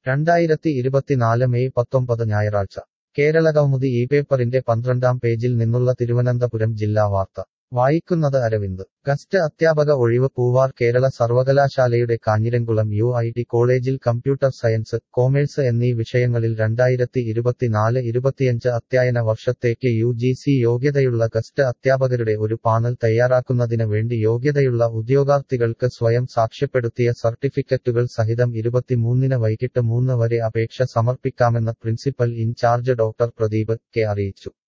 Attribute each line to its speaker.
Speaker 1: രണ്ടായിരത്തി ഇരുപത്തിനാല് മെയ് പത്തൊമ്പത് ഞായറാഴ്ച കേരളകൗമുദി ഈ പേപ്പറിന്റെ പന്ത്രണ്ടാം പേജിൽ നിന്നുള്ള തിരുവനന്തപുരം ജില്ലാ വാർത്ത വായിക്കുന്നത് അരവിന്ദ് ഗസ്റ്റ് അധ്യാപക ഒഴിവ് പൂവാർ കേരള സർവകലാശാലയുടെ കാഞ്ഞിരംകുളം യു ഐ ടി കോളേജിൽ കമ്പ്യൂട്ടർ സയൻസ് കോമേഴ്സ് എന്നീ വിഷയങ്ങളിൽ രണ്ടായിരത്തി ഇരുപത്തിനാല് ഇരുപത്തിയഞ്ച് അധ്യയന വർഷത്തേക്ക് യു ജി സി യോഗ്യതയുള്ള ഗസ്റ്റ് അധ്യാപകരുടെ ഒരു പാനൽ തയ്യാറാക്കുന്നതിന് വേണ്ടി യോഗ്യതയുള്ള ഉദ്യോഗാർത്ഥികൾക്ക് സ്വയം സാക്ഷ്യപ്പെടുത്തിയ സർട്ടിഫിക്കറ്റുകൾ സഹിതം ഇരുപത്തിമൂന്നിന് വൈകിട്ട് മൂന്ന് വരെ അപേക്ഷ സമർപ്പിക്കാമെന്ന് principal in charge doctor Pradeep K അറിയിച്ചു